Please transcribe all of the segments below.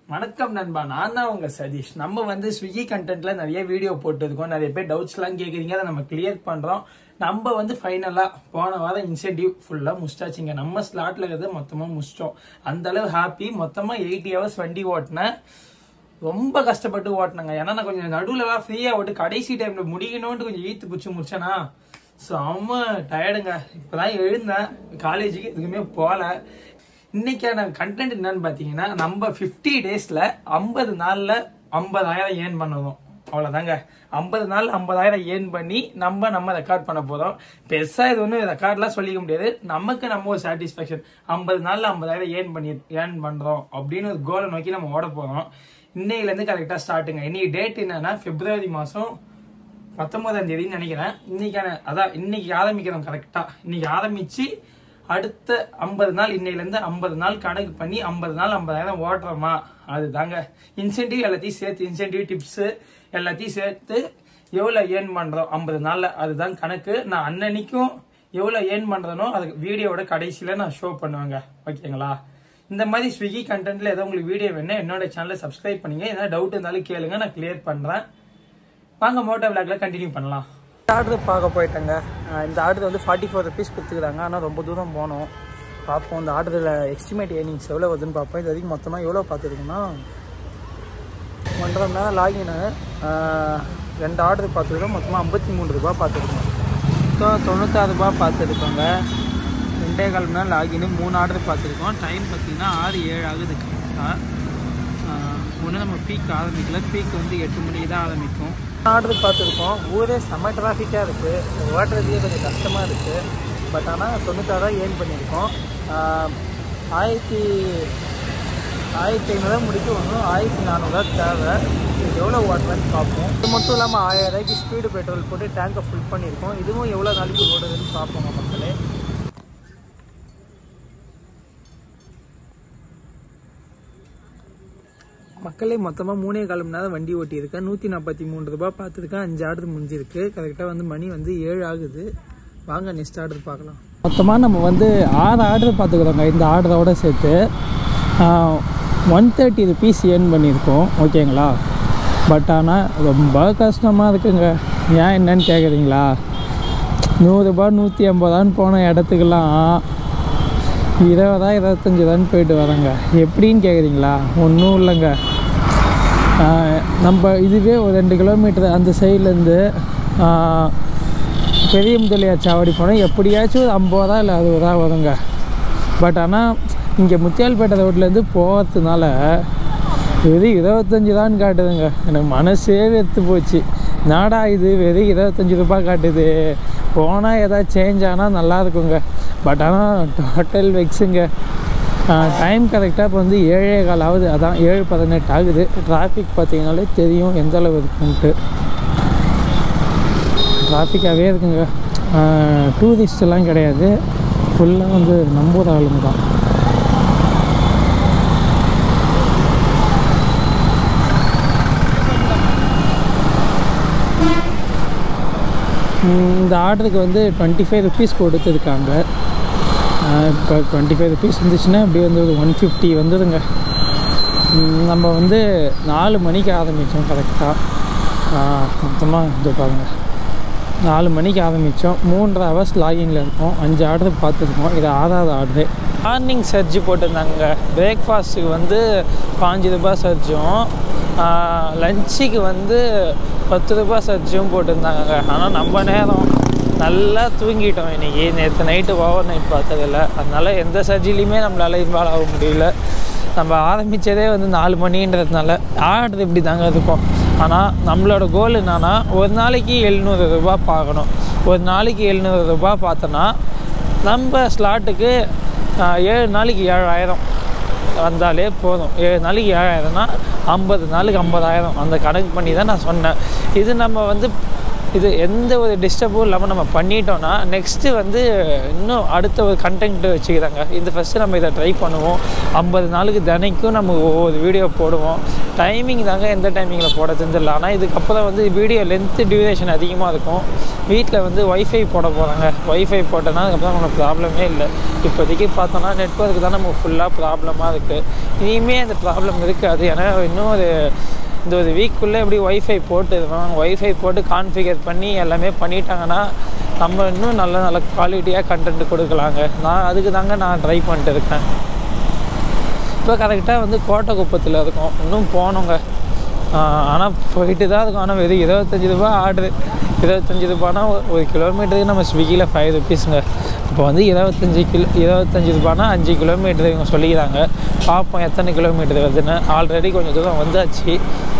வணக்கம் நண்பா நான் தான் உங்க சதீஷ் நம்ம வந்து ஸ்விக்கி கண்டென்ட்ல நிறைய வீடியோ போட்டுருக்கோம் நிறைய பேர் டவுட்ஸ் எல்லாம் கேக்குறீங்க அதை நம்ம கிளியர் பண்றோம் நம்ம வந்து ஃபைனலா போன வாரம் இன்சென்டிவ் ஃபுல்லா முடிச்சாச்சுங்க நம்ம ஸ்லாட்ல இருக்கிறத மொத்தமா முடிச்சிட்டோம் அந்த அளவு ஹாப்பி மொத்தமா எயிட்டி ஹவர்ஸ் வண்டி ஓட்டினேன் ரொம்ப கஷ்டப்பட்டு ஓட்டினேங்க ஏன்னா நான் கொஞ்சம் நடுவுலலாம் ஃப்ரீயா ஓட்டு கடைசி டைம்ல முடிக்கணும்னு கொஞ்சம் ஈத்து குச்சி முடிச்சேனா செம்ம டயர்டுங்க இப்பதான் எழுந்தேன் காலேஜுக்கு எதுக்குமே போகல இன்னைக்கான கண்டென்ட் என்னன்னு பாத்தீங்கன்னா நம்ம 50 டேஸ்ல 50 நாள்ல 50000 ஏர்ன் பண்ணணும் அவ்வளவுதாங்க 50 நாள் 50000 ஏர்ன் பண்ணி நம்ம நம்ம ரெக்கார்ட் பண்ண போறோம் பெருசா இது ஒன்றும் ரெக்கார்ட்லாம் சொல்லிக்க முடியாது நமக்கு நம்ம ஒரு சாட்டிஸ்ஃபேக்ஷன் 50 நாள்ல 50000 ஏர்ன் பண்ணி ஏர்ன் பண்றோம் அப்படின்னு ஒரு கோலை நோக்கி நம்ம ஓட போறோம் இன்னையில இருந்து கரெக்டா ஸ்டார்ட்டுங்க இன்னைக்கு டேட் என்னன்னா பிப்ரவரி மாசம் பத்தொன்பதாம் தேதின்னு நினைக்கிறேன் இன்னைக்கான அதான் இன்னைக்கு ஆரம்பிக்கிறோம் கரெக்டா இன்னைக்கு ஆரம்பிச்சு அடுத்த ஐம்பது நாள் இன்னையில இருந்து ஐம்பது நாள் கணக்கு பண்ணி ஐம்பது நாள் ஐம்பதாயிரம் ஓட்டுறோமா அதுதாங்க இன்சென்டிவ் எல்லாத்தையும் சேர்த்து இன்சென்டிவ் டிப்ஸ் எல்லாத்தையும் சேர்த்து எவ்வளவு ஏர்ன் பண்றோம் ஐம்பது நாள்ல அதுதான் கணக்கு நான் அன்னன்னைக்கும் எவ்வளவு ஏர்ன் பண்றேனோ அதுக்கு வீடியோவோட கடைசியில நான் ஷோ பண்ணுவேங்க ஓகேங்களா இந்த மாதிரி ஸ்விக்கி கண்டென்ட்ல ஏதோ உங்களுக்கு வீடியோ வேணும் என்னோட சேனலை சப்ஸ்கிரைப் பண்ணுங்க ஏதாவது டவுட் இருந்தாலும் கேளுங்க நான் கிளியர் பண்றேன் வாங்க மோட்டோ விளாக்ல கண்டினியூ பண்ணலாம் ஆர்டர் பார்க்க போயிட்டேங்க அஹ் இந்த ஆர்டர் வந்து ஃபார்ட்டி ஃபோர் ருபீஸ் கொடுத்துக்கிறாங்க ஆனால் ரொம்ப தூரம் போனோம் பார்ப்போம் இந்த ஆர்டரில் எஸ்டிமேட் ஏர்னிங்ஸ் எவ்வளோ வருதுன்னு பார்ப்போம் இது வரைக்கும் மொத்தமாக எவ்வளோ பார்த்துருக்கோன்னா ஒன்றரை மணி நேரம் லாகின் ரெண்டு ஆர்டர் பார்த்துருக்கோம் மொத்தமாக ஐம்பத்தி மூணு ரூபா பார்த்துருக்கோம் மொத்தம் தொண்ணூத்தாறு ரூபா பார்த்துருக்கோங்க ரெண்டே கால் மணி நேரம் லாகின் மூணு ஆர்டர் பார்த்துருக்கோம் டைம் பார்த்தீங்கன்னா ஆறு ஏழு ஆகுது கரெக்டாக ஒன்று நம்ம பீக் ஆரம்பிக்கல பீக் வந்து எட்டு மணிக்கு தான் ஆரம்பிக்கும் ஆர்டர் பார்த்துருக்கோம் ஊரே செம்ம டிராஃபிக்காக இருக்குது ஓட்டுறதுக்கே கொஞ்சம் கஷ்டமாக இருக்குது பட் ஆனால் தொண்ணூத்தாறு ஏர்ன் பண்ணியிருக்கோம் ஆஹ் ஆயிரத்தி ஆயிரத்தி ஐநூறுரூவா முடிக்க ஒன்றும் ஆயிரத்தி நானூறுரூவா தேவை இது எவ்வளோ ஓட்டுறேன்னு பார்ப்போம் இது மட்டும் இல்லாமல் ஆயிரம் ரூபாய்க்கு ஸ்பீடு பெட்ரோல் போட்டு டேங்கை ஃபுல் பண்ணியிருக்கோம் இதுவும் எவ்வளோ நாளைக்கு ஓடுதுன்னு பார்ப்போங்க மக்களே மக்களே மொத்தமாக மூணே கால் மணி நேரம் வண்டி ஓட்டியிருக்கேன் நூற்றி நாற்பத்தி மூணு ரூபாய் பார்த்துருக்கேன் அஞ்சு ஆர்டர் முடிஞ்சிருக்கு கரெக்டாக வந்து மணி வந்து ஏழு ஆகுது வாங்க நெக்ஸ்ட் ஆர்டர் பார்க்கலாம் மொத்தமாக நம்ம வந்து ஆறு ஆர்டர் பார்த்துக்கிறோங்க இந்த ஆர்டரோட சேர்த்து ஒன் தேர்ட்டி ருபீஸ் ஏர்ன் பண்ணியிருக்கோம் ஓகேங்களா பட் ஆனால் ரொம்ப கஷ்டமாக இருக்குங்க ஏன் என்னன்னு கேட்குறீங்களா நூறுரூபா நூற்றி ஐம்பதான்னு போன இடத்துக்கெல்லாம் இருபதா இருபத்தஞ்சி தான் போயிட்டு வரேங்க எப்படின்னு கேட்குறீங்களா ஒன்றும் இல்லைங்க ஆஹ் நம்ம இதுவே ஒரு ரெண்டு கிலோமீட்டர் அந்த சைட்லேருந்து பெரிய முதலியார் சாவடி போனால் எப்படியாச்சும் ஒரு ஐம்பது ரூபா இல்லை அறுபது ரூபா வருங்க பட் ஆனால் இங்கே முத்தியால்பேட்டை ரோட்லேருந்து போகிறதுனால வெறும் இருபத்தஞ்சி தான் காட்டுதுங்க எனக்கு மனசே வெறுத்து போச்சு நாடா இது வெறும் இருபத்தஞ்சி ரூபாய் காட்டுது போனால் ஏதாவது சேஞ்ச் ஆனால் நல்லா இருக்குங்க பட் ஆனால் டோட்டல் வெக்ஸுங்க டைம் கரெக்டாக இப்போ வந்து ஏழே கால் ஆகுது அதான் ஏழு பதினெட்டு ஆகுது டிராஃபிக் பார்த்தீங்கனாலே தெரியும் எந்த அளவு இருக்குன்ட்டு டிராஃபிக்காகவே இருக்குங்க டூரிஸ்டெல்லாம் கிடையாது ஃபுல்லாக வந்து நம்பூர் ஆளுங்க தான் ம், இந்த ஆர்டருக்கு வந்து டுவெண்ட்டி ஃபைவ் ருபீஸ் கொடுத்துருக்காங்க இப்போ டுவெண்ட்டி ஃபைவ் ருபீஸ் இருந்துச்சுன்னா இப்படி வந்து ஒரு ஒன் ஃபிஃப்டி வந்துடுங்க ம், நம்ம வந்து நாலு மணிக்கு ஆரம்பித்தோம் கரெக்டாக மொத்தமாக இது பாருங்க நாலு மணிக்கு ஆரம்பித்தோம் மூன்றரை ஹவர்ஸ் லாகின்ல இருக்கோம் அஞ்சு ஆர்டர் பார்த்துருக்கோம் இது ஆறாவது ஆர்டரு மார்னிங் சர்ஜ் போட்டிருந்தாங்க பிரேக்ஃபாஸ்ட்டுக்கு வந்து பாஞ்சு ரூபாய் சர்ஜும் லஞ்சுக்கு வந்து பத்து ரூபாய் சர்ஜும் போட்டிருந்தாங்க ஆனால் நம்ம நேரம் நல்லா தூங்கிட்டோம் இன்னைக்கு நேற்று நைட்டு ஓவர் நைட் பார்த்ததில்ல அதனால எந்த சர்ஜிலையுமே நம்மளால் இன்வால்வ் ஆக முடியல நம்ம ஆரம்பித்ததே வந்து நாலு மணின்றதுனால ஆர்டர் இப்படி தாங்க இருக்கும் ஆனால் நம்மளோட கோல் என்னன்னா ஒரு நாளைக்கு எழுநூறு ரூபாய் பார்க்கணும் ஒரு நாளைக்கு எழுநூறு ரூபாய் பார்த்தோன்னா நம்ம ஸ்லாட்டுக்கு ஏழு நாளைக்கு ஏழாயிரம் வந்தாலே போதும் ஏழு நாளைக்கு ஏழாயிரம்னா ஐம்பது நாளுக்கு ஐம்பதாயிரம் அந்த கணக்கு பண்ணி தான் நான் சொன்னேன் இது நம்ம வந்து இது எந்த ஒரு டிஸ்டர்பும் இல்லாமல் நம்ம பண்ணிட்டோம்னா நெக்ஸ்ட்டு வந்து இன்னும் அடுத்த ஒரு கண்டென்ட் வச்சுக்கிறாங்க இந்த ஃபஸ்ட்டு நம்ம இதை ட்ரை பண்ணுவோம் ஐம்பது நாளுக்கு தினைக்கும் நம்ம ஒவ்வொரு வீடியோ போடுவோம் டைமிங் தாங்க எந்த டைமிங்கில் போட தெரிஞ்சிடல ஆனால் இதுக்கப்புறம் வந்து வீடியோ லென்த்து டியூரேஷன் அதிகமாக இருக்கும் வீட்டில் வந்து ஒய்ஃபை போட போகிறாங்க ஒய்ஃபை போட்டோன்னா அதுக்கப்புறம் நமக்கு ப்ராப்ளமே இல்லை இப்போதைக்கு பார்த்தோன்னா நெட்ஒர்க் தான் நமக்கு ஃபுல்லாக ப்ராப்ளமாக இருக்குது இனிமேல் அந்த ப்ராப்ளம் இருக்காது ஏன்னா இன்னும் ஒரு இந்த ஒரு வீக்குள்ளே எப்படி ஒய்ஃபை போட்டு ஒய்ஃபை போட்டு கான்ஃபிகர் பண்ணி எல்லாமே பண்ணிட்டாங்கன்னா நம்ம இன்னும் நல்ல நல்ல குவாலிட்டியாக கண்டென்ட் கொடுக்கலாங்க நான் அதுக்கு தாங்க நான் ட்ரை பண்ணிட்டு இருக்கேன் இப்போ கரெக்டாக வந்து கோட்டை குப்பத்தில் இருக்கோம் இன்னும் போனோங்க ஆனால் போயிட்டு தான் இருக்கும் ஆனால் வெறும் இருபத்தஞ்சி ரூபா ஆர்டரு இருபத்தஞ்சி ரூபானா ஒரு கிலோமீட்டருக்கு நம்ம ஸ்விக்கியில் ஃபைவ் ருபீஸுங்க இப்போ வந்து இருபத்தஞ்சி கிலோ இருபத்தஞ்சி ரூபானா அஞ்சு கிலோமீட்டர் இவங்க சொல்லிக்கிறாங்க பார்ப்போம் எத்தனை கிலோமீட்டர் வருதுன்னு ஆல்ரெடி கொஞ்சம் தூரம் வந்தாச்சு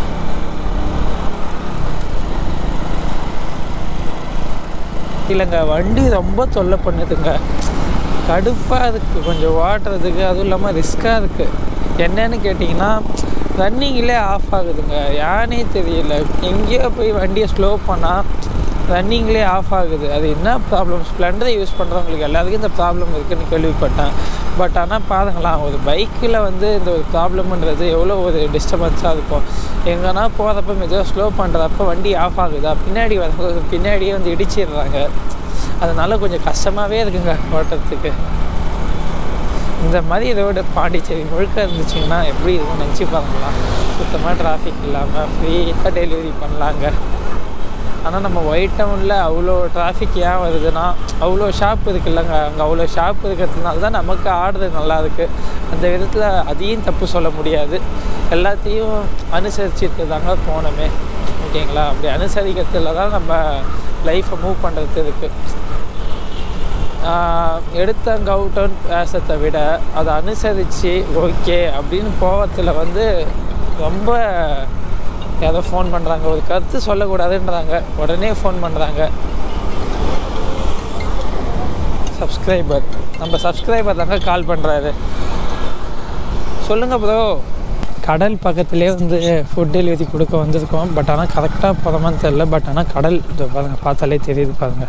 இல்லைங்க வண்டி ரொம்ப தொல்லை பண்ணுதுங்க கடுப்பாக இருக்குது கொஞ்சம் ஓட்டுறதுக்கு அதுவும் இல்லாமல் ரிஸ்க்காக இருக்குது என்னன்னு கேட்டிங்கன்னா ரன்னிங்கிலே ஆஃப் ஆகுதுங்க யானே தெரியல எங்கேயோ போய் வண்டியை ஸ்லோ பண்ணால் ரன்னிங்லேயே ஆஃப் ஆகுது அது என்ன ப்ராப்ளம் ஸ்ப்ளெண்டரை யூஸ் பண்ணுறவங்களுக்கு எல்லாத்துக்கும் இந்த ப்ராப்ளம் இருக்குதுன்னு கேள்விப்பட்டேன் பட் ஆனால் பாருங்களா ஒரு பைக்கில் வந்து இந்த ஒரு ப்ராப்ளம்ன்றது எவ்வளோ ஒரு டிஸ்டர்பன்ஸாக இருக்கும் எங்கன்னா போகிறப்ப மெதுவாக ஸ்லோ பண்ணுறப்ப வண்டி ஆஃப் ஆகுதா பின்னாடி வர பின்னாடியே வந்து இடிச்சிடுறாங்க அதனால் கொஞ்சம் கஷ்டமாகவே இருக்குங்க ஓட்டுறதுக்கு இந்த மாதிரி ரோடு பாண்டிச்சேரி முழுக்க இருந்துச்சுங்கன்னா எப்படி இருக்கும் நினச்சி பாருங்களா சுத்தமாக டிராஃபிக் இல்லாமல் ஃப்ரீயாக டெலிவரி பண்ணலாங்க ஆனால் நம்ம ஒயிட் டவுனில் அவ்வளோ டிராஃபிக் ஏன் வருதுன்னா அவ்வளோ ஷாப் இருக்குல்லங்க அங்கே அவ்வளோ ஷாப் இருக்கிறதுனால தான் நமக்கு ஆடுறது நல்லா இருக்குது அந்த விதத்தில் அதையும் தப்பு சொல்ல முடியாது எல்லாத்தையும் அனுசரிச்சுட்டு தாங்க போனோமே ஓகேங்களா அப்படி அனுசரிக்கிறதுல தான் நம்ம லைஃப்பை மூவ் பண்ணுறது இருக்குது எடுத்த கவுட்டன் பேசத்தை விட அதை அனுசரித்து ஓகே அப்படின்னு போவத்தில் வந்து ரொம்ப ஏதோ ஃபோன் பண்ணுறாங்க ஒரு கருத்து சொல்லக்கூடாதுன்றாங்க உடனே ஃபோன் பண்ணுறாங்க சப்ஸ்கிரைபர் நம்ம சப்ஸ்கிரைபர் தாங்க கால் பண்ணுறாரு சொல்லுங்கள் ப்ரோ கடல் பக்கத்துலேயே வந்து ஃபுட் டெலிவரி கொடுக்க வந்திருக்கோம் பட் ஆனால் கரெக்டாக போகிறோமான்னு தெரில பட் ஆனால் கடல் இது பாருங்கள் பார்த்தாலே தெரியுது பாருங்கள்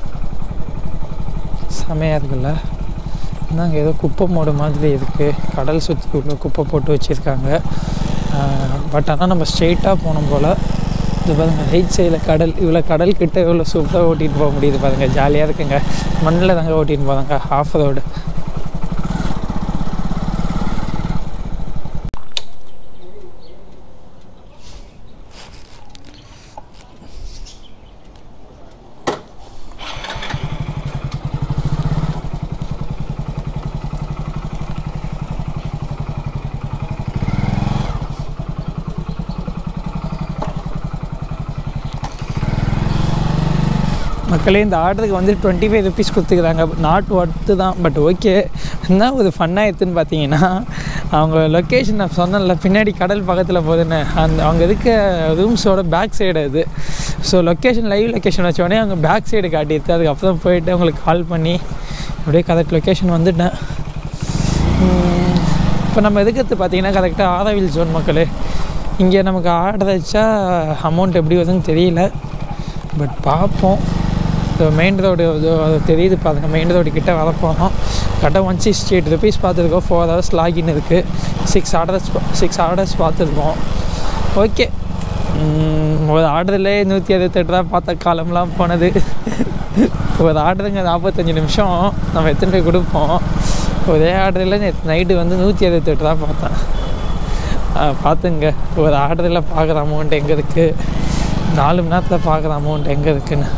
செமையாக இருக்குல்ல இந்தாங்க ஏதோ குப்பை மோடு மாதிரி இருக்குது கடல் சுற்றி உள்ள குப்பை போட்டு வச்சுருக்காங்க பட் ஆனால் நம்ம ஸ்ட்ரெயிட்டாக போகணும் போல் இது பாருங்கள் ரைட் சைடில் கடல் இவ்வளோ கடல் கிட்ட இவ்வளோ சூப்பராக ஓட்டிகிட்டு போக முடியுது பாருங்கள் ஜாலியாக இருக்குங்க மண்ணில் தாங்க ஓட்டிகிட்டு போகிறாங்க ஆஃப் ரோடு மக்களே இந்த ஆர்டருக்கு வந்து டுவெண்ட்டி ஃபைவ் ருபீஸ் கொடுத்துக்கிறாங்க நாட் ஒர்த்து தான் பட் ஓகே என்ன ஒரு ஃபன்னாக எடுத்துன்னு பார்த்தீங்கன்னா அவங்க லொக்கேஷன் நான் சொன்னேன்ல பின்னாடி கடல் பக்கத்தில் போகுதுன்னு அந்த அவங்க இருக்க ரூம்ஸோட பேக் சைடு அது ஸோ லொக்கேஷன் லைவ் லொக்கேஷன் வச்சோடனே அவங்க பேக் சைடு காட்டிடுது அதுக்கப்புறம் போயிட்டு அவங்களுக்கு கால் பண்ணி அப்படியே கரெக்ட் லொக்கேஷன் வந்துட்டேன் இப்போ நம்ம எதுக்கிறது பார்த்தீங்கன்னா கரெக்டாக ஆரவில் ஜோன் மக்களே இங்கே நமக்கு ஆர்டர் வச்சா அமௌண்ட் எப்படி வருதுன்னு தெரியல பட் பார்ப்போம் இந்த மெயின் ரோடு அது தெரியுது பாருங்கள் மெயின் ரோடு கிட்டே வரப்போகிறோம் கரெக்டாக ஒன் சிக்ஸ்டி எயிட் ருபீஸ் பார்த்துருக்கோம் ஃபோர் ஹவர்ஸ் லாகின் இருக்குது சிக்ஸ் ஆர்டர்ஸ் சிக்ஸ் ஆர்டர்ஸ் பார்த்துருக்கோம் ஓகே ஒரு ஆர்டர்லேயே நூற்றி அறுபத்தெட்டு ரூபா பார்த்த காலம்லாம் போனது ஒரு ஆர்டருங்க நாற்பத்தஞ்சு நிமிஷம் நம்ம எத்தனை போய் கொடுப்போம் ஒரே ஆர்டரில் நேற்று நைட்டு வந்து நூற்றி அறுபத்தெட்டு ரூபா பார்த்தேன் பார்த்துங்க ஒரு ஆர்டரில் பார்க்குற அமௌண்ட் எங்கே இருக்குது நாலு மணி நேரத்தில் பார்க்குற அமௌண்ட் எங்கே இருக்குன்னு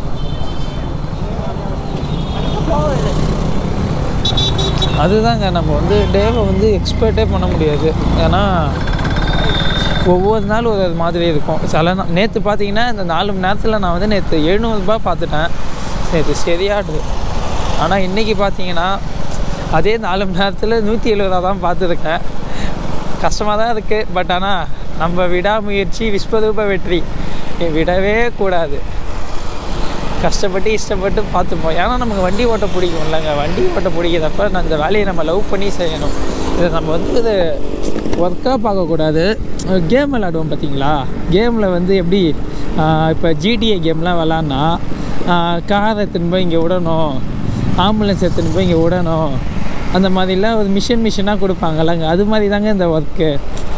அதுதாங்க நம்ம வந்து டேவை வந்து எக்ஸ்பெக்டே பண்ண முடியாது ஏன்னா ஒவ்வொரு நாள் ஒரு மாதிரி இருக்கும் சில நாள் நேற்று பார்த்தீங்கன்னா இந்த நாலு மணி நேரத்தில் நான் வந்து நேற்று எழுநூறுபா பார்த்துட்டேன் நேற்று சரியாடுது ஆனால் இன்றைக்கி பார்த்தீங்கன்னா அதே நாலு மணி நேரத்தில் நூற்றி எழுபது ரூபா தான் பார்த்துருக்கேன் கஷ்டமாக தான் இருக்குது பட் ஆனால் நம்ம விடாமுயற்சி விஸ்வரூப வெற்றி விடவே கூடாது கஷ்டப்பட்டு இஷ்டப்பட்டு பார்த்துப்போம் ஏன்னா நமக்கு வண்டி ஓட்ட பிடிக்கும் இல்லைங்க வண்டி ஓட்ட பிடிக்கிறப்ப நான் இந்த வேலையை நம்ம லவ் பண்ணி செய்யணும் இதை நம்ம வந்து இது ஒர்க்காக பார்க்கக்கூடாது கேம் விளாடுவோம் பார்த்தீங்களா கேமில் வந்து எப்படி இப்போ ஜிடிஏ கேம்லாம் விளாட்னா காரை எடுத்துன்னு போய் இங்கே விடணும் ஆம்புலன்ஸ் எடுத்துன்னு போய் இங்கே விடணும் அந்த மாதிரிலாம் ஒரு மிஷின் மிஷினாக கொடுப்பாங்கல்லங்க அது மாதிரி தாங்க இந்த ஒர்க்கு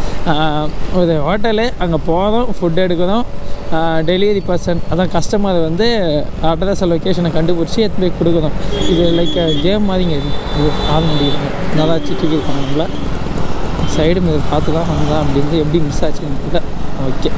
ஒரு ஹோட்டலு அங்கே போகிறோம் ஃபுட் எடுக்கிறோம் டெலிவரி பர்சன் அதான் கஸ்டமர் வந்து அட்ரஸ் லொக்கேஷனை கண்டுபிடிச்சி எடுத்து போய் கொடுக்கணும் இது லைக் கேம் மாதிரிங்க இது இது ஆக முடியுது நல்லா சிட்டிக்கு இருக்காங்க நம்மள சைடு மீது பார்த்து தான் வந்தான் அப்படின்னு எப்படி மிஸ் ஆச்சுன்னு தெரியல ஓகே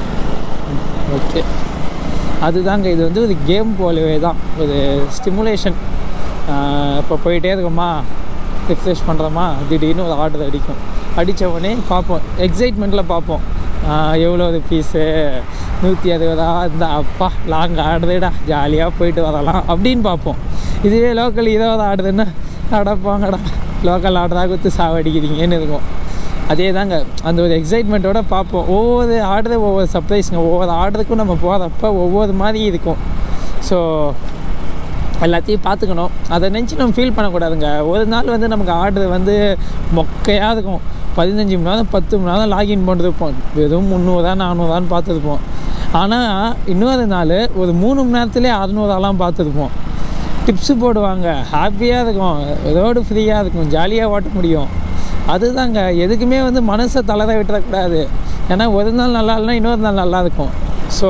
ஓகே அதுதாங்க இது வந்து ஒரு கேம் போலவே தான் ஒரு ஸ்டிமுலேஷன் இப்போ போயிட்டே இருக்கோமா ரிஃப்ரெஷ் பண்ணுறோமா திடீர்னு ஒரு ஆர்டர் அடிக்கும் அடித்த உடனே பார்ப்போம் எக்ஸைட்மெண்ட்டில் பார்ப்போம் எவ்வளோ ஒரு பீஸு நூற்றி அறுபதா இந்த அப்பா லாங் ஆடுதுடா ஜாலியாக போயிட்டு வரலாம் அப்படின்னு பார்ப்போம் இதுவே லோக்கல் இருபது ஆடுதுன்னா அடப்பாங்கடா லோக்கல் ஆர்டராக கொடுத்து சாவடிக்கிறீங்கன்னு இருக்கும் அதே தாங்க அந்த ஒரு எக்ஸைட்மெண்ட்டோட பார்ப்போம் ஒவ்வொரு ஆர்டரு ஒவ்வொரு சர்ப்ரைஸுங்க ஒவ்வொரு ஆர்டருக்கும் நம்ம போகிறப்ப ஒவ்வொரு மாதிரி இருக்கும் ஸோ எல்லாத்தையும் பார்த்துக்கணும் அதை நினச்சி நம்ம ஃபீல் பண்ணக்கூடாதுங்க ஒரு நாள் வந்து நமக்கு ஆர்டர் வந்து மொக்கையாக இருக்கும் பதினஞ்சு மணி நேரம் பத்து மணி நேரம் லாகின் பண்ணிருப்போம் வெறும் முந்நூறுரூவா நானூறுவான்னு பார்த்துருப்போம் ஆனால் இன்னொரு நாள் ஒரு மூணு மணி நேரத்துலேயே அறநூறுவாலாம் பார்த்துருப்போம் டிப்ஸு போடுவாங்க ஹாப்பியாக இருக்கும் ரோடு ஃப்ரீயாக இருக்கும் ஜாலியாக ஓட்ட முடியும் அதுதாங்க எதுக்குமே வந்து மனசை தளர விட்டுறக்கூடாது ஏன்னா ஒரு நாள் நல்லா இல்லைனா இன்னொரு நாள் நல்லா இருக்கும் so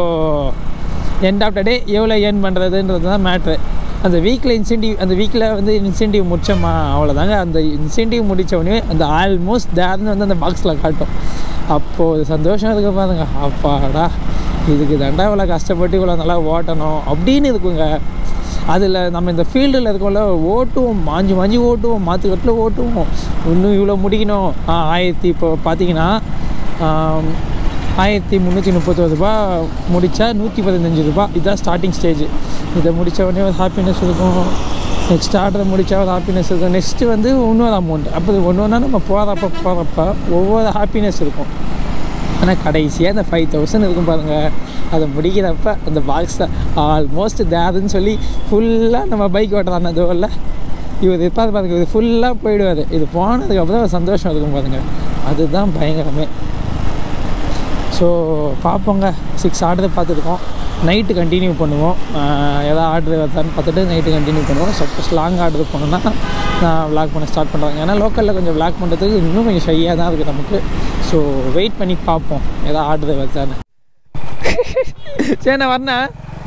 end of the day எவ்வளோ ஏர்ன் பண்ணுறதுன்றது தான் மேட்ரு அந்த வீக்கில் இன்சென்டிவ் அந்த வீக்கில் வந்து இன்சென்டிவ் முடித்தோமா அவ்வளோதாங்க அந்த இன்சென்டிவ் முடித்த உடனே அந்த ஆல்மோஸ்ட் தேர்னு வந்து அந்த பாக்ஸில் காட்டும் அப்போது சந்தோஷம் இருக்கு பாருங்க அப்பாடா இதுக்கு தண்டா இவ்வளோ கஷ்டப்பட்டு இவ்வளோ நல்லா ஓட்டணும் அப்படின்னு இருக்குங்க அதில் நம்ம இந்த ஃபீல்டில் இருக்கோம்ல ஓட்டுவோம் மாஞ்சி மாஞ்சி ஓட்டுவோம் மாற்றுக்கட்டில் ஓட்டுவோம் இன்னும் இவ்வளோ முடிக்கணும் ஆ, ஆயிரத்தி இப்போ பார்த்தீங்கன்னா ஆம், ஆயிரத்தி முந்நூற்றி முப்பத்தொரு ரூபா முடித்தா நூற்றி பதினஞ்சு ரூபா இதுதான் ஸ்டார்டிங் ஸ்டேஜ் இதை முடித்த உடனே ஒரு ஹாப்பினஸ் இருக்கும் நெக்ஸ்ட் ஆர்டர் முடித்தா ஒரு ஹாப்பினஸ் இருக்கும் நெக்ஸ்ட்டு வந்து இன்னொரு அமௌண்ட் அப்போ ஒன்று ஒன்றா நம்ம போகிறப்ப போகிறப்ப ஒவ்வொரு ஹாப்பினஸ் இருக்கும் ஆனால் கடைசியாக அந்த ஃபைவ் தௌசண்ட் இருக்கும் பாருங்கள் அதை முடிக்கிறப்ப அந்த பாக்ஸில் ஆல்மோஸ்ட் தேதுன்னு சொல்லி ஃபுல்லாக நம்ம பைக் ஓட்டலாம் அந்த இல்லை இவர் இருப்பாது பாருங்க இது ஃபுல்லாக போயிடுவார் இது போனதுக்கப்புறம் ஒரு சந்தோஷம் இருக்கும் பாருங்க அதுதான் பயங்கரமே ஸோ பார்ப்போங்க சிக்ஸ் ஆர்டர் பார்த்துருக்கோம் நைட்டு கண்டினியூ பண்ணுவோம் ஆஹ் எதாவது ஆர்டர் வருதான்னு பார்த்துட்டு நைட்டு கண்டினியூ பண்ணுவோம் சப்போஸ் லாங் ஆர்டர் போனோன்னா நான் விளாக் பண்ண ஸ்டார்ட் பண்ணுறேன் ஏன்னா லோக்கலில் கொஞ்சம் விளாக் பண்ணுறதுக்கு இன்னும் கொஞ்சம் ஷையாக தான் இருக்குது நமக்கு ஸோ வெயிட் பண்ணி பார்ப்போம் எதாவது ஆர்டர் வருதான்னு சரி நான் வரேன்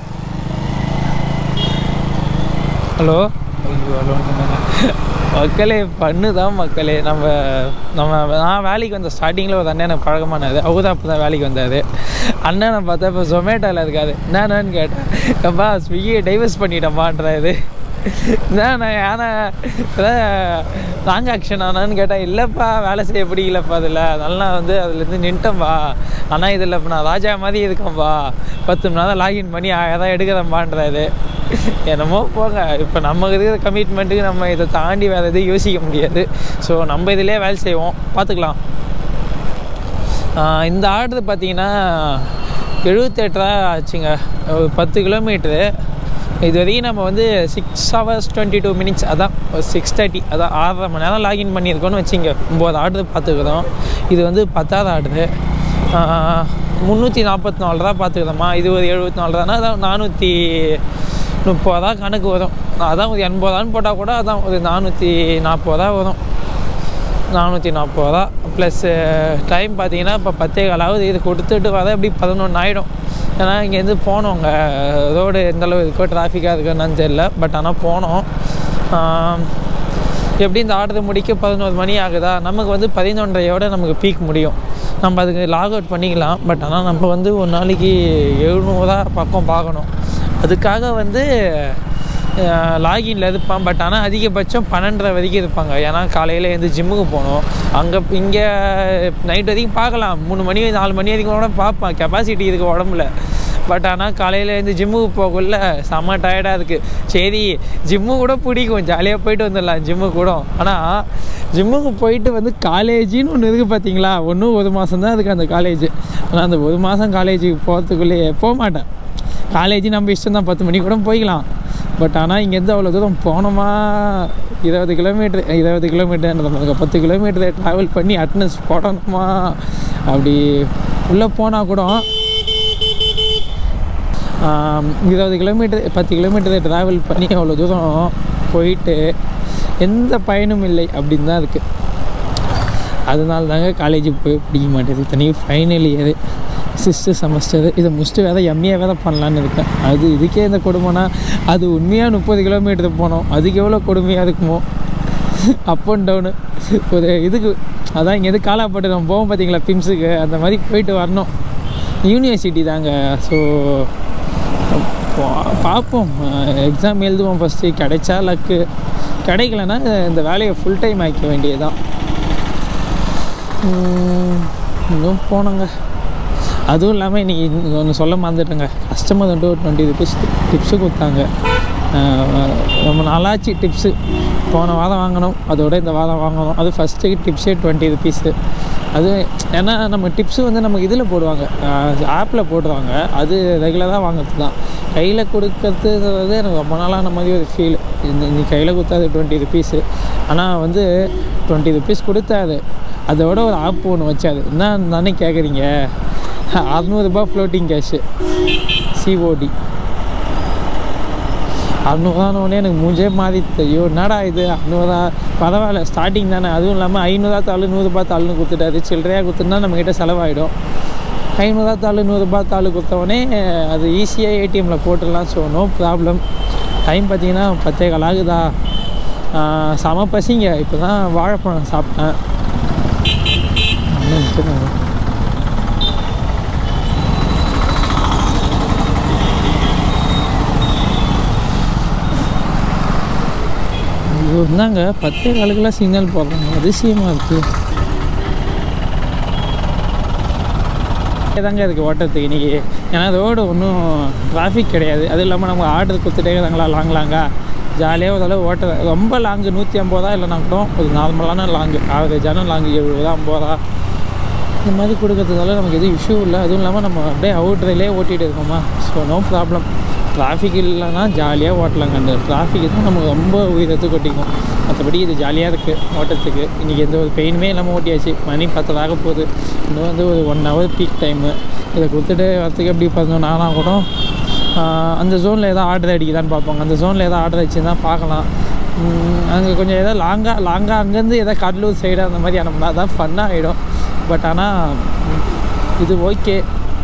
ஹலோ ஐயோ ஹலோ மக்களே பண்ணுதான் மக்களே நம்ம நம்ம நான் வேலைக்கு வந்த ஸ்டார்டிங்கில் ஒரு அண்ணன் எனக்கு பழக்கமானது அவர் அப்போ தான் வேலைக்கு வந்தார் அண்ணனை பார்த்தா இப்போ ஜொமேட்டோவில் இருக்காது என்னன்னு கேட்டேன் அப்பா ஸ்விக்கியை டைவர்ஸ் பண்ணிட்டேன்பான்றாரு நான் ஏன்னா ராங் ஆக்ஷன் ஆனான்னு கேட்டேன் இல்லைப்பா வேலை செய்ய பிடிக்கலப்பா அதில் அதனால நான் வந்து அதுலேருந்து நின்ட்டேன்பா ஆனால் இதில் இப்போ நான் ராஜா மாதிரி இருக்கேன்பா பத்து மணி நேரம் லாகின் பண்ணி ஆயிரம் எடுக்கிறேன்பான்றாரு என்னமோ போங்க இப்போ நமக்கு இருக்கிற கமிட்மெண்ட்டுக்கு நம்ம இதை தாண்டி வேறு எதுவும் யோசிக்க முடியாது ஸோ நம்ம இதிலே வேலை செய்வோம் பார்த்துக்கலாம் ஆஹ் இந்த ஆர்டர் பார்த்தீங்கன்னா எழுபத்தெட்டு ரூபா ஆச்சுங்க ஒரு பத்து கிலோமீட்ரு இது வரைக்கும் நம்ம வந்து six hours twenty two minutes அதான் சிக்ஸ் தேர்ட்டி அதான் ஆறரை மணி நேரம் லாகின் பண்ணியிருக்கோன்னு வச்சுங்க ஒம்பது ஆர்டர் பார்த்துக்கிறோம் இது வந்து பத்தாவது ஆர்டரு முந்நூற்றி நாற்பத்தி நாலு ரூபா பார்த்துக்கிறோமா இது ஒரு எழுபத்தி நாலு ரூபானா அதான் நானூற்றி முப்பது ரூபா கணக்கு வரும் அதான் ஒரு எண்பது ரூபான்னு போட்டால் கூட அதான் ஒரு நானூற்றி நாற்பது ரூபா வரும் நானூற்றி நாற்பது ரூபா ப்ளஸ்ஸு டைம் பார்த்தீங்கன்னா இப்போ பத்தே காலாவது இது கொடுத்துட்டு வர எப்படி பதினொன்று ஆகிடும் ஏன்னா இங்கேருந்து போனோங்க ரோடு எந்தளவு இருக்கோ டிராஃபிக்காக இருக்குன்னு தெரியல பட் ஆனால் போனோம் ஆம், எப்படி இந்த ஆர்டர் முடிக்க பதினோரு மணி ஆகுதா நமக்கு வந்து பதினொன்றையோட நமக்கு பீக் முடியும் நம்ம அதுக்கு லாக் அவுட் பண்ணிக்கலாம் பட் ஆனால் நம்ம வந்து ஒரு நாளைக்கு எழுநூறுவா பக்கம் பார்க்கணும் அதுக்காக வந்து லாகின்ல இருப்பான் பட் ஆனால் அதிகபட்சம் பன்னெண்டரை வரைக்கும் இருப்பாங்க ஏன்னா காலையில் எழுந்து ஜிம்முக்கு போகணும் அங்கே இங்கே நைட் வரைக்கும் பார்க்கலாம் மூணு மணி நாலு மணி வரைக்கும் கூட பார்ப்பான் கெப்பாசிட்டி இருக்குது உடம்புல பட் ஆனால் காலையில் எழுந்து ஜிம்முக்கு போகக்குள்ள செம்ம டயர்டாக இருக்குது சரி ஜிம்மு கூட பிடிக்கும் ஜாலியாக போயிட்டு வந்துடலாம் ஜிம்மு கூட ஆனால் ஜிம்முக்கு போயிட்டு வந்து காலேஜின்னு ஒன்று இருக்குது பார்த்தீங்களா ஒன்றும் ஒரு மாதம் தான் இருக்குது அந்த காலேஜ் ஆனால் அந்த ஒரு மாதம் காலேஜுக்கு போகிறதுக்குள்ளேயே போக மாட்டேன் காலேஜ் நம்ம இஷ்டம் தான் பத்து மணிக்கு கூட போய்க்கலாம் பட் ஆனால் இங்கேருந்து அவ்வளோ தூரம் போனோமா இருபது கிலோமீட்டர் இருபது கிலோமீட்டர் பத்து கிலோமீட்டர் ட்ராவல் பண்ணி அட்டனன்ஸ் போடணுமா அப்படி உள்ளே போனால் கூட ஆம், இருபது கிலோமீட்டர் பத்து கிலோமீட்டர் ட்ராவல் பண்ணி அவ்வளோ தூரம் போயிட்டு எந்த பயனும் இல்லை அப்படின்னு தான் இருக்குது அதனால தாங்க காலேஜ் போய் பிடிக்க மாட்டேது தனியாக ஃபைனல் இயர் சிஸ்டர் செமஸ்டர் இதை முடிச்சுட்டு வேறு எம்ஏ வேறு பண்ணலான்னு இருக்கேன் அது இதுக்கே இந்த கொடுமைனா அது உண்மையாக முப்பது கிலோமீட்டர் போனோம் அதுக்கு எவ்வளோ கொடுமையாக இருக்குமோ அப் அண்ட் டவுனு ஒரு இதுக்கு அதான் இங்கே எது காலாப்பட்டு நம்ம போவோம் பார்த்தீங்களா பிம்ஸுக்கு அந்த மாதிரி போயிட்டு வரணும் யூனிவர்சிட்டி தாங்க ஸோ பார்ப்போம் எக்ஸாம் எழுதுவோம் ஃபஸ்ட்டு கிடைச்சா லக்கு கிடைக்கலன்னா இந்த வேலையை ஃபுல் டைம் ஆக்க வேண்டியதுதான் உம், இன்னும் போனோங்க அதுவும் இல்லாமல் இன்றைக்கி ஒன்று சொல்ல மறந்துட்டேங்க கஸ்டமர் வந்து ஒரு டுவெண்ட்டி ருபீஸ் டிப்ஸு கொடுத்தாங்க ஆஹ் ரொம்ப நாளாச்சு டிப்ஸு போன வாரம் வாங்கணும் அதோட இந்த வாரம் வாங்கணும் அது ஃபஸ்ட்டு டிப்ஸே டுவெண்ட்டி ருபீஸு அது ஏன்னா நம்ம டிப்ஸு வந்து நமக்கு இதில் போடுவாங்க ஆப்பில் போடுவாங்க அது ரெகுலராக வாங்குறது தான் கையில் கொடுக்கறதுங்கிறது எனக்கு ரொம்ப நாளான மாதிரி ஒரு ஃபீல் இந்த நீ கையில் கொடுத்தாது டுவெண்ட்டி ருபீஸு ஆனால் வந்து டுவெண்ட்டி ருபீஸ் கொடுத்தாது அதோட ஒரு ஆப் ஒன்று வச்சாது என்ன தானே கேட்குறீங்க அறநூறுபா ஃப்ளோட்டிங் கேஷு சிஓடி அறநூறுவானோடனே எனக்கு மூஞ்சே மாறி ஐயோ என்னடா இது அறநூறுவா பரவாயில்ல ஸ்டார்டிங் தானே அதுவும் இல்லாமல் ஐநூறுவா தாள் நூறுரூபா தாள்னு கொடுத்துட்டாரு சில்லறையாக கொடுத்துருந்தா நம்மக்கிட்ட செலவாயிடும் ஐநூறுவா தாள் நூறுரூபா தாள் கொடுத்தவொடனே அது ஈஸியாக ஏடிஎம்மில் போட்டுடலாம் ஸோ நோ ப்ராப்ளம் டைம் பார்த்தீங்கன்னா பத்தே கால் ஆகுதா ஆஹ் செம பசிங்க இப்போ தான் வாழைப்பழம் சாப்பிட்டேன் இன்னும் நிக்குதுங்க. இது இருந்தாங்க பத்தே காலுக்கெல்லாம் சிக்னல் போடுறாங்க அதிசயமாக இருக்குது தாங்க இருக்குது ஓட்டத்துக்கு இன்றைக்கி ஏன்னா ரோடு ஒன்றும் டிராஃபிக் கிடையாது அதுவும் இல்லாமல் நம்ம ஆர்டர் கொடுத்துட்டே இருக்காங்களா லாங் லாங்கா ஜாலியாக ஓரளவு ஓட்ட ரொம்ப லாங்கு நூற்றி ஐம்பதா இல்லைனா கூட ஒரு நார்மலான லாங்கு ஆவரேஜான லாங்கு எழுபதா ஐம்பதா இந்த மாதிரி கொடுக்கறதுனால நமக்கு எதுவும் இஷ்யூ இல்லை அதுவும் இல்லாமல் நம்ம அப்படியே அவுட்ரேலே ஓட்டிகிட்டு இருக்கோமா ஸோ நோ ப்ராப்ளம் டிராஃபிக் இல்லைன்னா ஜாலியாக ஓட்டலாங்க அந்த டிராஃபிக் தான் நமக்கு ரொம்ப உயிரத்து கொட்டிக்கும் மற்றபடி இது ஜாலியாக இருக்குது ஓட்டத்துக்கு இன்றைக்கி எந்த ஒரு பெயினுமே இல்லாமல் ஓட்டியாச்சு மணி பத்ததாக போகுது இன்னும் வந்து ஒரு ஒன் ஹவர் பீக் டைமு இதை கொடுத்துட்டு வரத்துக்கு எப்படி பார்த்தோம் நானாக கூட ஆஹ், அந்த ஜோனில் எதாவது ஆர்டர் அடிக்குதான்னு பார்ப்பாங்க அந்த ஜோனில் எதாவது ஆர்டர் அடிச்சுன்னா பார்க்கலாம் அங்கே கொஞ்சம் எதாவது லாங்காக லாங்காக அங்கேருந்து எதாவது கடலூர் சைடு அந்த மாதிரி அனுப்புனா தான் ஃபன்னாக ஆகிடும் பட் ஆனால் இது ஓகே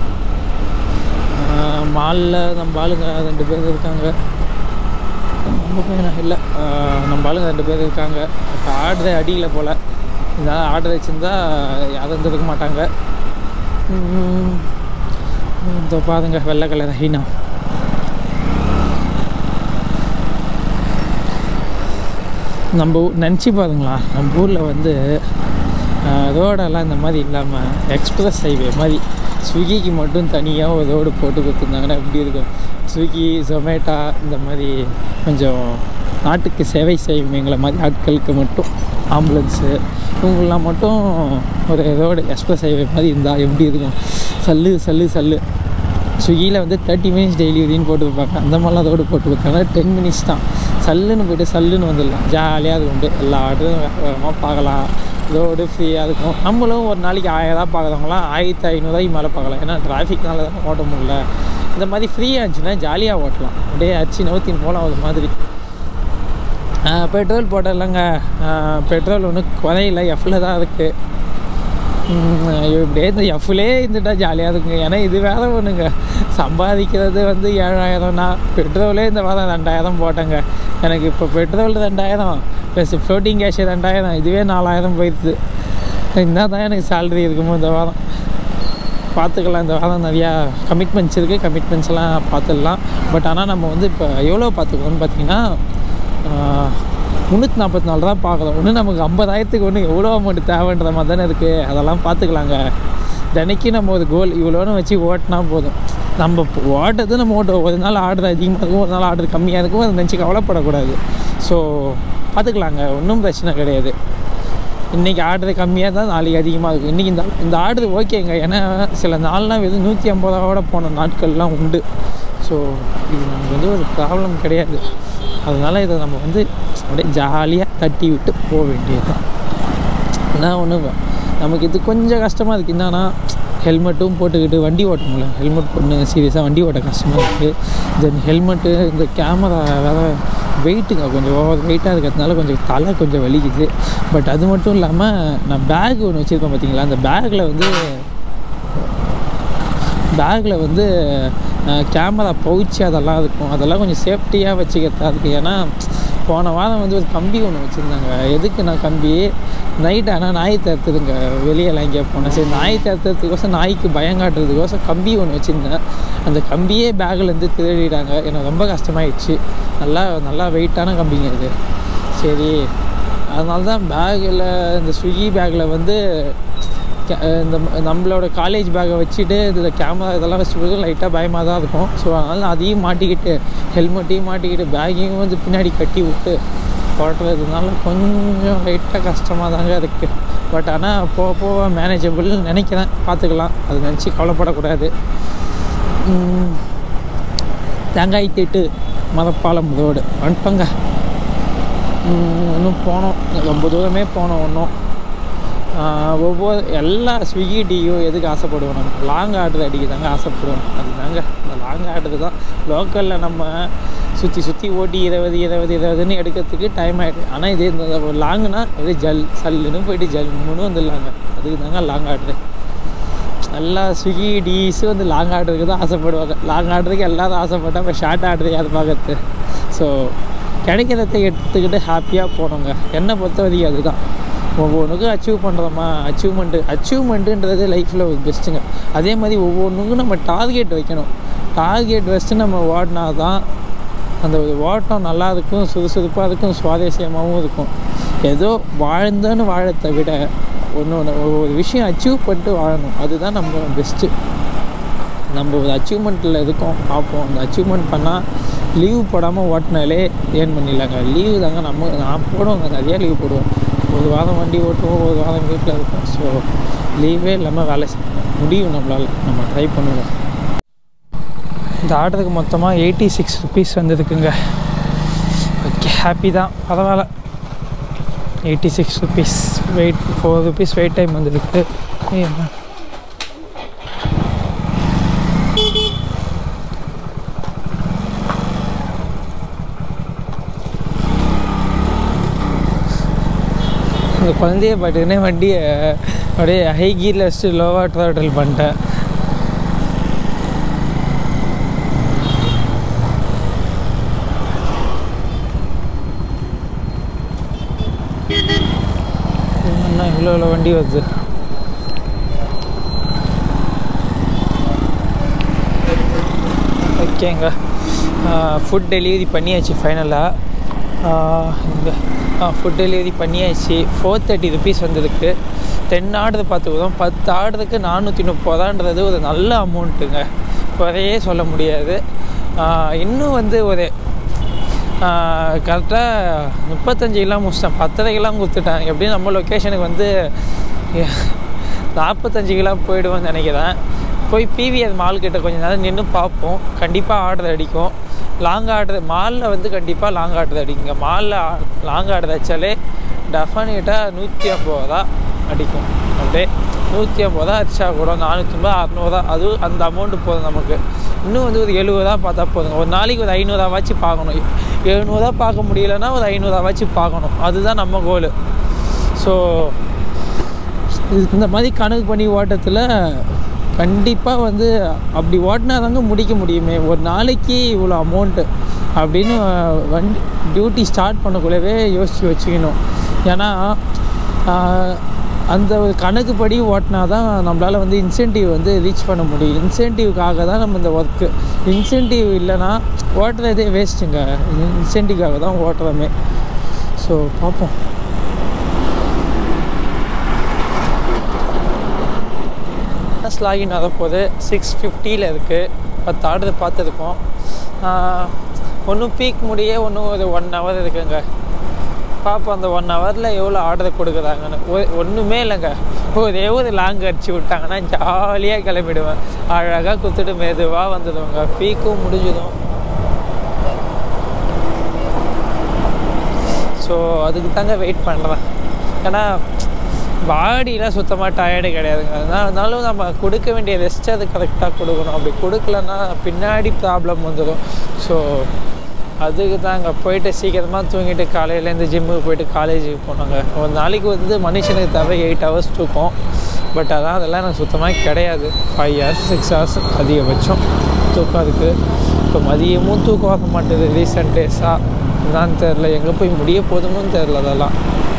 மாலில் நம்ம ஆளுங்க ரெண்டு பேர் இருக்காங்க நம்ம பையனா இல்லை நம்ம ஆளுங்க ரெண்டு பேர் இருக்காங்க இப்போ ஆர்டரே அடிக்கல போல் இதனால் ஆர்டர் வச்சுருந்தா யாரும் இருந்திருக்க மாட்டாங்க உம், இதோ பாருங்க வெள்ளை கலர் ஹைனா நம்ம ஊ- நினச்சி பாருங்களா நம்ம ஊரில் வந்து ஆஹ், ரோடெல்லாம் இந்த மாதிரி இல்லாமல் எக்ஸ்பிரஸ் ஹைவே மாதிரி ஸ்விக்கிக்கு மட்டும் தனியாக ஒரு ரோடு போட்டு கொடுத்துருந்தாங்கன்னா எப்படி இருக்கும் ஸ்விக்கி ஜொமேட்டோ இந்த மாதிரி கொஞ்சம் நாட்டுக்கு சேவை செய்யும் எங்களை மாதிரி ஆட்களுக்கு மட்டும் ஆம்புலன்ஸு இவங்களாம் மட்டும் ஒரு ரோடு எக்ஸ்பிரஸ் ஹைவே மாதிரி இருந்தால் எப்படி இருக்கும் சல்லு சல்லு சல்லு ஸ்விக்கியில் வந்து தேர்ட்டி மினிட்ஸ் டெய்லிவரின்னு போட்டுருப்பாங்க அந்த மாதிரிலாம் ரோடு போட்டு கொடுத்தாங்க டென் மினிட்ஸ் தான் சல்லுன்னு போயிட்டு சல்லுன்னு வந்துடலாம் ஜாலியாக அது உண்டு எல்லா ஆர்டரும் வேகமாக பார்க்கலாம் ரோடு ஃப்ரீயாக இருக்கும் நம்மளும் ஒரு நாளைக்கு ஆயிரம் பார்க்குறவங்களாம் ஆயிரத்தி ஐநூறுரூவாய்க்கு மேலே பார்க்கலாம் ஏன்னா டிராஃபிக்னால தான் ஓட்ட முடியல இந்த மாதிரி ஃப்ரீயாக இருந்துச்சுன்னா ஜாலியாக ஓட்டலாம் அப்படியே அடிச்சு நவுத்தின்னு போகலாம் ஒரு மாதிரி பெட்ரோல் போட்டலங்க பெட்ரோல் ஒன்றும் குறையில எஃப்ல தான் இருக்குது ஐயோ இப்படியே இந்த எஃப்லே இருந்துட்டா ஜாலியாக இருக்குங்க ஏன்னா இது வேற ஒன்றுங்க சம்பாதிக்கிறது வந்து ஏழாயிரம்னா பெட்ரோலே இந்த வாரம் ரெண்டாயிரம் போட்டேங்க எனக்கு இப்போ பெட்ரோல் ரெண்டாயிரம் ப்ளஸ் ஃப்ளோட்டிங் கேஷ் ரெண்டாயிரம் இதுவே நாலாயிரம் போயிடுது என்ன தான் எனக்கு சேலரி இருக்குமோ இந்த வாரம் பார்த்துக்கலாம் இந்த வாரம் நிறையா கமிட்மெண்ட்ஸ் இருக்குது கமிட்மெண்ட்ஸ்லாம் பார்த்துடலாம் பட் ஆனால் நம்ம வந்து இப்போ எவ்வளோ பார்த்துக்கணும்னு பார்த்தீங்கன்னா முந்நூற்றி நாற்பத்தி நாலு தான் பார்க்குறோம் ஒன்று நமக்கு ஐம்பதாயிரத்துக்கு ஒன்று எவ்வளோ அமௌண்ட் தேவைன்ற மாதிரி தானே இருக்குது அதெல்லாம் பார்த்துக்கலாங்க தினைக்கும் நம்ம ஒரு கோல் இவ்வளோன்னு வச்சு ஓட்டினா போதும் நம்ம இப்போ ஓட்டுறது நம்ம ஓட்டுவோம் ஒரு நாள் ஆர்டர் அதிகமாக இருக்கும் ஒரு நாள் ஆர்டர் கம்மியாக இருக்கும் அதை நினச்சி கவலைப்படக்கூடாது ஸோ பார்த்துக்கலாங்க ஒன்றும் பிரச்சனை கிடையாது இன்றைக்கி ஆர்டர் கம்மியாக தான் நாளைக்கு அதிகமாக இருக்கும் இன்றைக்கி இந்த இந்த ஆர்டர் ஓகேங்க ஏன்னா சில நாள்லாம் வெறும் நூற்றி ஐம்பதாவோட போன நாட்கள்லாம் உண்டு ஸோ ஸோ இது நமக்கு வந்து ஒரு ப்ராப்ளம் கிடையாது அதனால் இதை நம்ம வந்து அப்படியே ஜாலியாக தட்டி விட்டு போக வேண்டியது நான் ஒன்று நமக்கு இது கொஞ்சம் கஷ்டமாக இருக்குது என்னன்னா ஹெல்மெட்டும் போட்டுக்கிட்டு வண்டி ஓட்ட முடியல ஹெல்மெட் போட்டு சீரியஸாக வண்டி ஓட்ட கஷ்டமாக இருக்குது தென் ஹெல்மெட்டு இந்த கேமரா வேறு வெயிட்டுங்க கொஞ்சம் ஓவர் வெயிட்டாக இருக்கிறதுனால கொஞ்சம் தலை கொஞ்சம் வலிக்குது பட் அது மட்டும் இல்லாமல் நான் பேக் ஒன்று வச்சுருக்கேன் பார்த்தீங்களா அந்த பேக்கில் வந்து பேக்கில் வந்து கேமரா பவுச்சு அதெல்லாம் இருக்கும் அதெல்லாம் கொஞ்சம் சேஃப்டியாக வச்சுக்கிறதா இருக்குது ஏன்னா போன வாரம் வந்து ஒரு கம்பி ஒன்று வச்சுருந்தாங்க எதுக்கு நான் கம்பி நைட் ஆனால் நாய் தடுத்துதுங்க வெளியெல்லாம் எங்கேயா போனேன் சரி நாய் தடுத்துறதுக்கோசம் நாய்க்கு பயம் காட்டுறதுக்கோசம் கம்பி ஒன்று வச்சுருந்தேன் அந்த கம்பியே பேக்லேருந்து திருடிட்டாங்க எனக்கு ரொம்ப கஷ்டமாயிடுச்சு நல்லா நல்லா வெயிட்டான கம்பிங்க இது சரி அதனால தான் பேக்கில் இந்த ஸ்விக்கி பேக்கில் வந்து கே- இந்த ம- நம்மளோட காலேஜ் பேக்கை வச்சுட்டு இதில் கேமரா இதெல்லாம் வச்சுட்டு லைட்டாக பயமாக தான் இருக்கும் ஸோ அதனால் நான் அதையும் மாட்டிக்கிட்டு ஹெல்மெட்டையும் மாட்டிக்கிட்டு பேக்கையும் வந்து பின்னாடி கட்டி விட்டு ஓட்டுறதுனால கொஞ்சம் லைட்டாக கஷ்டமாக தாங்க இருக்குது பட் ஆனால் போக போக மேனேஜபிள்னு நினைக்கிறேன் பார்த்துக்கலாம் அது நினச்சி கவலைப்படக்கூடாது உம், தேங்காய் திட்டு மதப்பாலம் ரோடு வந்துட்டோங்க உம், இன்னும் போனோம் ரொம்ப தூரமே போனோம் இன்னும் ஆஹ் ஒவ்வொரு எல்லா ஸ்விக்கி டீயும் எதுக்கு ஆசைப்படுவோம் நம்ம லாங் ஆர்டர் அடிக்க தாங்க ஆசைப்படுவோம் அதுதாங்க இந்த லாங் ஆர்டர் தான் லோக்கலில் நம்ம சுற்றி சுற்றி ஓட்டி இருபது இருபது இருபதுன்னு எடுக்கிறதுக்கு டைம் ஆகிடுது ஆனால் இதே இந்த லாங்குனா இது ஜல் சல்லுன்னு போயிட்டு ஜல்முன்னு வந்துடலாங்க அதுக்கு தாங்க லாங் ஆர்டரு எல்லா ஸ்விக்கி டீஸும் வந்து லாங் ஆர்டருக்கு தான் ஆசைப்படுவாங்க லாங் ஆர்டருக்கு எல்லாரும் ஆசைப்பட்டால் இப்போ ஷார்ட் ஆர்டர் யார் பார்க்கறது ஸோ கிடைக்கிறத எடுத்துக்கிட்டு ஹாப்பியாக போனோங்க என்னை பொறுத்த வரைக்கும் அதுதான் ஒவ்வொன்றுக்கும் அச்சீவ் பண்ணுறோமா அச்சீவ்மெண்ட்டு அச்சீவ்மெண்ட்டுன்றது லைஃப்பில் ஒரு பெஸ்ட்டுங்க அதே மாதிரி ஒவ்வொன்றுக்கும் நம்ம டார்கெட் வைக்கணும் டார்கெட் வச்சுட்டு நம்ம ஓடினா தான் அந்த ஒரு ஓட்டம் நல்லா இருக்கும் சுறுசுறுப்பாக இருக்கும் சுவாரஸ்யமாகவும் இருக்கும் ஏதோ வாழ்ந்தோன்னு வாழத்தை விட ஒன்று ஒன்று ஒரு விஷயம் அச்சீவ் பண்ணிட்டு வாழணும் அதுதான் நம்ம பெஸ்ட்டு நம்ம ஒரு அச்சீவ்மெண்ட்டில் இருக்கோம் பார்ப்போம் அந்த அச்சீவ்மெண்ட் பண்ணால் லீவ் போடாமல் ஓட்டினாலே ஏர்ன் பண்ணிடலாங்க லீவு தாங்க நம்ம நான் போடுவோங்க நிறையா லீவ் போடுவோம் ஒரு வாரம் வண்டி ஓட்டுவோம் ஒரு வாரம் வீட்டில் இருப்போம் ஸோ லீவே இல்லாமல் வேலை செய்யணும் முடியும் நம்மளால் நம்ம ட்ரை பண்ணுவோம் இந்த ஆர்டருக்கு மொத்தமாக எயிட்டி சிக்ஸ் ருபீஸ் வந்திருக்குங்க ஓகே ஹாப்பி தான் பரவாயில்ல eighty six rupees wait four rupees wait time வந்திருக்கு ஏ அம்மா. இந்த குழந்தைய பாட்டுக்குன்னே வண்டியை அப்படியே ஹை கீரில் வச்சுட்டு லோவாக ட்ராவல் பண்ணிட்டேன் என்ன இவ்வளோ இவ்வளோ வண்டி வருது ஓகேங்க ஃபுட் டெலிவரி பண்ணியாச்சு ஃபைனலாக இங்கே ஃபுட் டெலிவரி பண்ணியாச்சு ஃபோர் தேர்ட்டி ருபீஸ் வந்ததுக்கு டென் ஆர்டர் பார்த்துக்கிறோம் பத்து ஆர்டருக்கு நானூற்றி முப்பதான்றது ஒரு நல்ல அமௌண்ட்டுங்க குறையே சொல்ல முடியாது ஆஹ் இன்னும் வந்து ஒரு கரெக்டாக முப்பத்தஞ்சு கிலோ முடிச்சிட்டேன் பத்தரைக்கெல்லாம் கொடுத்துட்டேன் எப்படியும் நம்ம லொக்கேஷனுக்கு வந்து நாற்பத்தஞ்சு கிலோ போயிடுவோம்னு நினைக்கிறேன் போய் பிவிஆர் மால் கிட்ட கொஞ்ச நேரம் நின்று பார்ப்போம் கண்டிப்பாக ஆர்டர் அடிக்கும் லாங் ஆர்டர் மாலில் வந்து கண்டிப்பாக லாங் ஆர்டர் அடிக்குங்க மாலில் லாங் ஆர்டர் அடித்தாலே டெஃபினட்டாக நூற்றி ஐம்பது ரூபா அடிக்கும் அப்படியே நூற்றி ஐம்பது ரூபா அடிச்சா கூட நானூற்றி ஐம்பது அறநூறுவா அதுவும் அந்த அமௌண்ட்டு போதும் நமக்கு இன்னும் வந்து ஒரு எழுபது ரூபா பார்த்தா போதுங்க ஒரு நாளைக்கு ஒரு ஐநூறுரூவாச்சும் பார்க்கணும் எழுநூறுவா பார்க்க முடியலன்னா ஒரு ஐநூறுரூவாச்சும் பார்க்கணும் அதுதான் நம்ம கோலு ஸோ இந்த மாதிரி கணக்கு பண்ணி ஓட்டத்தில் கண்டிப்பாக வந்து அப்படி ஓட்டினா தாங்க முடிக்க முடியுமே ஒரு நாளைக்கு இவ்வளோ அமௌண்ட்டு அப்படின்னு வண்டி டியூட்டி ஸ்டார்ட் பண்ணக்குள்ளவே யோசித்து வச்சுக்கணும் ஏன்னா ஆஹ், அந்த ஒரு கணக்குப்படி ஓட்டினா தான் நம்மளால் வந்து இன்சென்டிவ் வந்து ரீச் பண்ண முடியும் இன்சென்டிவ்காக தான் நம்ம இந்த ஒர்க்கு இன்சென்டிவ் இல்லைன்னா ஓட்டுறதே வேஸ்ட்டுங்க இன்சென்டிவ்காக தான் ஓட்டுறோமே ஸோ பார்ப்போம் ஃபஸ்ட் லாகின் வரப்போது சிக்ஸ் ஃபிஃப்டியில் இருக்குது பத்து ஆர்டர் பார்த்துருக்கோம் ஒன்றும் பீக் முடிய ஒன்றும் ஒரு ஒன் ஹவர் இருக்குங்க பார்ப்போம் அந்த ஒன் ஹவரில் எவ்வளோ ஆர்டர் கொடுக்குறாங்கன்னு ஒ- ஒன்றுமே இல்லைங்க ஒரே ஒரு லாங் அடிச்சு விட்டாங்கன்னா ஜாலியாக கிளம்பிடுவேன் அழகாக குத்துட்டு மெதுவாக வந்துடுவாங்க பீக்கும் முடிஞ்சிடும் ஸோ அதுக்கு தாங்க வெயிட் பண்ணுறேன் ஏன்னா பாடிலாம் சுத்தமாக டயர்டு கிடையாதுங்க அதனால அதனாலும் நம்ம கொடுக்க வேண்டிய ரெஸ்ட் அது கரெக்டாக கொடுக்கணும் அப்படி கொடுக்கலன்னா பின்னாடி ப்ராப்ளம் வந்துடும் ஸோ அதுக்கு தான் அங்கே போயிட்டு சீக்கிரமாக தூங்கிட்டு காலையிலேருந்து ஜிம்முக்கு போயிட்டு காலேஜுக்கு போனாங்க ஒரு நாளைக்கு வந்து மனுஷனுக்கு தேவை எயிட் ஹவர்ஸ் தூக்கம் பட் அதான் அதெல்லாம் எனக்கு சுத்தமாக கிடையாது ஃபைவ் ஹவர்ஸ் சிக்ஸ் ஹவர்ஸ் அதிகபட்சம் தூக்கம் இருக்குது இப்போ மதியமும் தூக்கம் வர மாட்டேது ரீசெண்ட் டேஸாக தான் தெரில எங்கே போய் முடிய போதுமும் தெரில அதெல்லாம்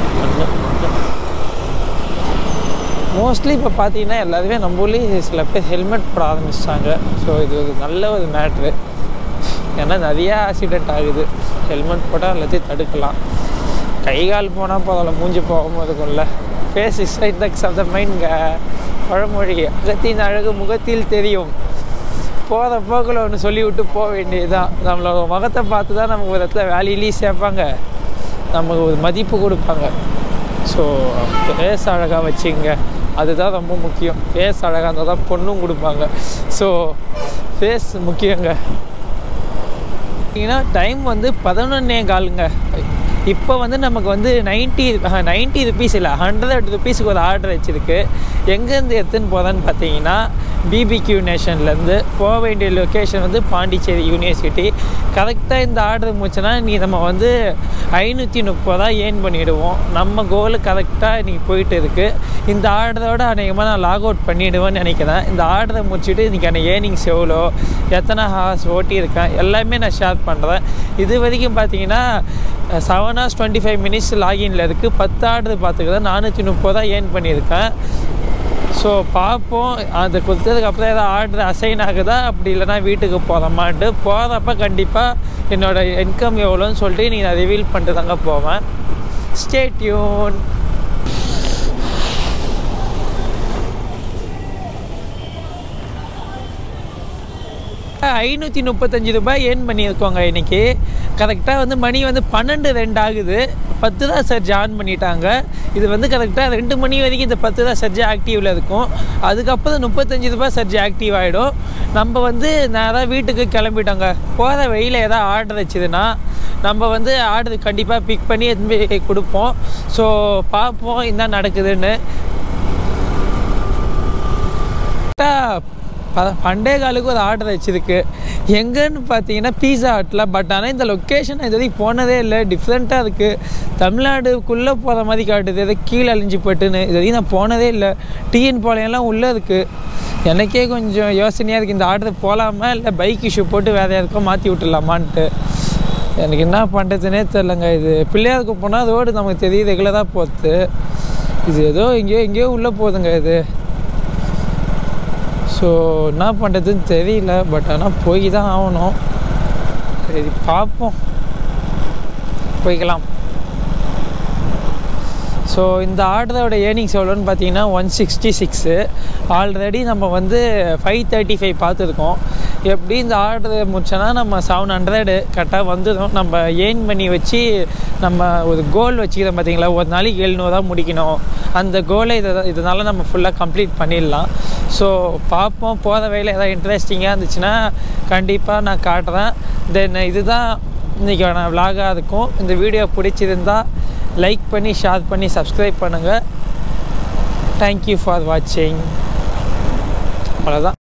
மோஸ்ட்லி இப்போ பார்த்தீங்கன்னா எல்லாருமே நம்ம ஊர்லேயும் சில பேர் ஹெல்மெட் போட ஆரம்பிச்சிட்டாங்க ஸோ இது ஒரு நல்ல ஒரு மேட்ரு ஏன்னா நிறையா ஆக்சிடெண்ட் ஆகுது ஹெல்மெட் போட்டால் எல்லாத்தையும் தடுக்கலாம் கை கால் போனால் போதில் மூஞ்சி போகாமல் இருக்கும்ல face is index of the mind பழமொழி அகத்தின் அழகு முகத்தில் தெரியும் போகிற போக்கில் ஒன்று சொல்லி விட்டு போக வேண்டியதுதான் நம்மளோட முகத்தை பார்த்து தான் நமக்கு ஒரு இடத்துல வேலையிலையும் சேர்ப்பாங்க நமக்கு ஒரு மதிப்பு கொடுப்பாங்க ஸோ ஃபேஸ் அழகாக வச்சுங்க அதுதான் ரொம்ப முக்கியம் ஃபேஸ் அழகாக இருந்தால் தான் பொண்ணும் கொடுப்பாங்க ஸோ ஃபேஸ் முக்கியங்க பார்த்தீங்கன்னா டைம் வந்து பதினொன்னே காலுங்க இப்போ வந்து நமக்கு வந்து நைன்ட்டி நைன்ட்டி ருபீஸ் இல்லை ஹண்ட்ரட் ருபீஸுக்கு ஒரு ஆர்டர் வச்சுருக்கு எங்கேருந்து எடுத்துன்னு போதான்னு பார்த்தீங்கன்னா பிபிக்யூ நேஷன்லேருந்து போக வேண்டிய லொக்கேஷன் வந்து பாண்டிச்சேரி யூனிவர்சிட்டி கரெக்டாக இந்த ஆர்டர் முடிச்சுன்னா நீ நம்ம வந்து ஐநூற்றி முப்பதா ஏர்ன் பண்ணிவிடுவோம் நம்ம கோலு கரெக்டாக இன்றைக்கி போயிட்டு இருக்குது இந்த ஆர்டரோட அநேகமாக நான் லாக் அவுட் பண்ணிவிடுவேன்னு நினைக்கிறேன் இந்த ஆர்டரை முடிச்சுட்டு இன்றைக்கி அந்த ஏர்னிங்ஸ் எவ்வளோ எத்தனை ஹார்ஸ் ஓட்டியிருக்கேன் எல்லாமே நான் ஷேர் பண்ணுறேன் இது வரைக்கும் பார்த்தீங்கன்னா seven hours twenty five minutes லாகின்ல இருக்குது பத்து ஆர்டர் பார்த்துக்கிறேன் நானூற்றி முப்பதா ஏர்ன் பண்ணியிருக்கேன் ஸோ பார்ப்போம் அது கொடுத்ததுக்கப்புறம் ஏதாவது ஆர்டர் அசைன் ஆகுதா அப்படி இல்லைனா வீட்டுக்கு போகிறோமான்ட்டு போகிறப்ப கண்டிப்பாக என்னோடய இன்கம் எவ்வளோன்னு சொல்லிட்டு நீங்கள் நான் ரிவீல் பண்ணிட்டு தாங்க போவேன் ஸ்டே டியூன் ஐநூற்றி முப்பத்தஞ்சு ரூபாய் ஏர்ன் பண்ணியிருக்கோங்க இன்றைக்கி கரெக்டாக வந்து மணி வந்து பன்னெண்டு ரெண்டு ஆகுது பத்து தான் சர்ஜ் ஆன் பண்ணிட்டாங்க இது வந்து கரெக்டாக ரெண்டு மணி வரைக்கும் இந்த பத்து தான் சர்ஜ் ஆக்டிவில் இருக்கும் அதுக்கப்புறம் முப்பத்தஞ்சு ரூபாய் சர்ஜ் ஆக்டிவ் ஆகிடும் நம்ம வந்து நேராக வீட்டுக்கு கிளம்பிட்டோங்க போகிற வெயில் ஏதாவது ஆர்டர் வச்சுதுன்னா நம்ம வந்து ஆர்டர் கண்டிப்பாக பிக் பண்ணி எடுத்து போய் கொடுப்போம் ஸோ பார்ப்போம் என்ன நடக்குதுன்னு ப பண்டே காலுக்கு ஒரு ஆர்டர் வச்சுருக்கு எங்கன்னு பார்த்தீங்கன்னா பீஸா ஹட்டில் பட் ஆனால் இந்த லொக்கேஷன் இது வரைக்கும் போனதே இல்லை டிஃப்ரெண்ட்டாக இருக்குது தமிழ்நாடுக்குள்ளே போகிற மாதிரி காட்டுது எதோ கீழே அழிஞ்சு போட்டுன்னு இது வரைக்கும் நான் போனதே இல்லை டிஎன் பாளையம்லாம் உள்ளே இருக்குது எனக்கே கொஞ்சம் யோசனையாக இருக்குது இந்த ஆர்டர் போகலாமா இல்லை பைக் இஷ்யூ போட்டு வேறு யாருக்கும் மாற்றி விட்டுலாமான்ட்டு எனக்கு என்ன பண்ணுறதுனே தெரிலங்க இது பிள்ளையாருக்கு போனால் அதோடு நமக்கு தெரியுது ரெகுலராக போகுது இது ஏதோ எங்கேயோ எங்கேயோ உள்ளே போகுதுங்க இது ஸோ என்ன பண்ணுறதுன்னு தெரியல பட் ஆனால் போய் தான் ஆகணும் சரி பார்ப்போம் போய்க்கலாம் ஸோ இந்த ஆர்டரோட ஏர்னிங்ஸ் எவ்வளோன்னு பார்த்தீங்கன்னா ஒன் சிக்ஸ்டி சிக்ஸு ஆல்ரெடி நம்ம வந்து ஃபைவ் தேர்ட்டி ஃபைவ் பார்த்துருக்கோம் எப்படி இந்த ஆர்டர் முடிச்சோன்னா நம்ம செவன் ஹண்ட்ரடு கரெக்டாக வந்துடும் நம்ம ஏர்ன் பண்ணி வச்சு நம்ம ஒரு கோல் வச்சுக்கிறோம் பார்த்தீங்களா ஒரு நாளைக்கு எழுநூறுவா முடிக்கணும் அந்த கோலை இதை இதனால் நம்ம ஃபுல்லாக கம்ப்ளீட் பண்ணிடலாம் ஸோ பார்ப்போம் போகிற வகையில் எதாவது இன்ட்ரெஸ்டிங்காக இருந்துச்சுன்னா கண்டிப்பாக நான் காட்டுறேன் தென் இதுதான் இன்றைக்கான விலாகாக இருக்கும் இந்த வீடியோ பிடிச்சிருந்தா லைக் பண்ணி ஷேர் பண்ணி சப்ஸ்கிரைப் பண்ணுங்கள் தேங்க்யூ ஃபார் வாட்சிங் அவ்வளோதான்